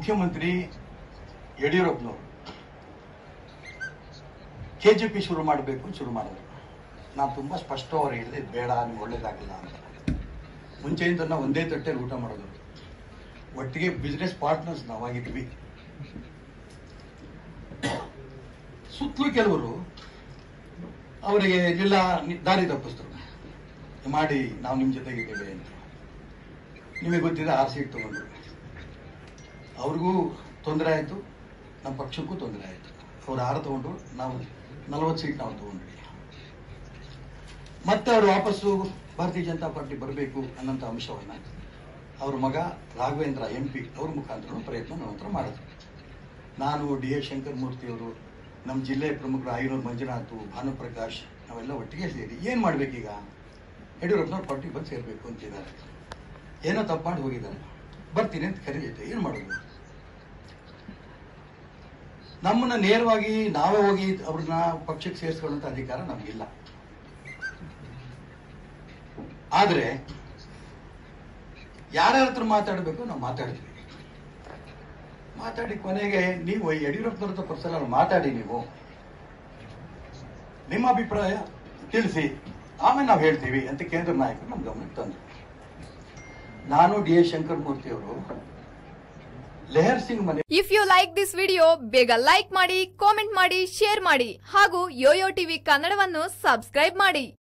ಮುಖ್ಯಮಂತ್ರಿ ಯಡಿಯೂರಪ್ಪನವರು K J P ಶುರು ಮಾಡಬೇಕು ಅಂತ ಶುರು ಮಾಡಿದ್ರು ನಾನು ತುಂಬ ಸ್ಪಷ್ಟವಾಗಿ ಹೇಳಿದೆ ಇದು ಬೇಡ ನಿಮ್ಗೆ ಒಳ್ಳೇದಾಗಲ್ಲ ಅಂತ ಮುಂಚೆಯಿಂದ ನಾವು ಒಂದೇ ತಟ್ಟೆಲಿ ಊಟ ಮಾಡೋದು ಒಟ್ಟಿಗೆ ಬಿಸ್ನೆಸ್ ಪಾರ್ಟ್ನರ್ಸ್ ನಾವಾಗಿದ್ವಿ ಸುತ್ತಲೂ ಕೆಲವರು ಅವರಿಗೆ ಇಲ್ಲ ನಿ- ದಾರಿ ತಪ್ಪಿಸ್ತರು ಮಾಡಿ ನಾವು ನಿಮ್ಮ ಜೊತೆಗಿದ್ದೇವೆ ಅಂತ ನಿಮಗೆ ಗೊತ್ತಿದೆ ಆರ್ ಸೀಟ್ ತಗೊಂಡ್ರು ಅವ್ರಿಗೂ ತೊಂದರೆ ಆಯಿತು ನಮ್ಮ ಪಕ್ಷಕ್ಕೂ ತೊಂದರೆ ಆಯಿತು ಅವ್ರು ಆರು ತಗೊಂಡ್ರು ನಾವು ನಲವತ್ತು ಸೀಟ್ ನಾವು ತಗೊಂಡ್ವಿ ಮತ್ತೆ ಅವರು ವಾಪಸ್ಸು ಭಾರತೀಯ ಜನತಾ ಪಾರ್ಟಿ ಬರಬೇಕು ಅನ್ನೋಂಥ ಅಂಶವನ್ನ ಅವ್ರ ಮಗ ರಾಘವೇಂದ್ರ ಎಂ ಪಿ ಅವ್ರ ಮುಖಾಂತರ ಪ್ರಯತ್ನ ನನ್ನ ಹತ್ರ ಮಾಡಿದ್ರು ನಾನು ಡಿ ಎಸ್ ಶಂಕರ್ ಮೂರ್ತಿಯವರು ನಮ್ಮ ಜಿಲ್ಲೆ ಪ್ರಮುಖರು ಐನೂರು ಮಂಜುನಾಥ್ ಭಾನುಪ್ರಕಾಶ್ ನಾವೆಲ್ಲ ಒಟ್ಟಿಗೆ ಸೇರಿ ಏನು ಮಾಡ್ಬೇಕೀಗ ಯಡಿಯೂರಪ್ಪನವ್ರ ಪಾರ್ಟಿ ಬಂದು ಸೇರಬೇಕು ಅಂತಿದ್ದಾರೆ ಏನೋ ತಪ್ಪು ಮಾಡಿ ಹೋಗಿದ್ದಾರೆ ಬರ್ತೀನಿ ಅಂತ ಕರೀತೈತೆ ಏನು ಮಾಡೋದು ನಮ್ಮನ್ನ ನೇರವಾಗಿ ನಾವೇ ಹೋಗಿ ಅವ್ರನ್ನ ಪಕ್ಷಕ್ಕೆ ಸೇರಿಸ್ಕೊಳ್ಳುವಂತ ಅಧಿಕಾರ ನಮಗಿಲ್ಲ ಆದ್ರೆ ಯಾರ್ಯಾರ ಹತ್ರ ಮಾತಾಡಬೇಕು ನಾವು ಮಾತಾಡ್ತೀವಿ ಮಾತಾಡಿ ಕೊನೆಗೆ ನೀವು ಯಡಿಯೂರಪ್ಪನವ್ರ ಹತ್ರ ಪರ್ಸನಲ್ ಮಾತಾಡಿ ನೀವು ನಿಮ್ಮ ಅಭಿಪ್ರಾಯ ತಿಳಿಸಿ ಆಮೇಲೆ ನಾವು ಹೇಳ್ತೀವಿ ಅಂತ ಕೇಂದ್ರ ನಾಯಕರು ನಮ್ಮ ಗಮನಕ್ಕೆ ತಂದರು ನಾನು ಡಿ ಎಸ್ ಶಂಕರ್ ಮೂರ್ತಿ ಅವರು ಲೆಹರ್ ಸಿಂಗ್ ಮನೆ if you like this video ಬೇಗ ಲೈಕ್ ಮಾಡಿ ಕಾಮೆಂಟ್ ಮಾಡಿ ಶೇರ್ ಮಾಡಿ ಹಾಗೂ ಯೋಯೋ ಟಿವಿ ಕನ್ನಡವನ್ನು ಸಬ್ಸ್ಕ್ರೈಬ್ ಮಾಡಿ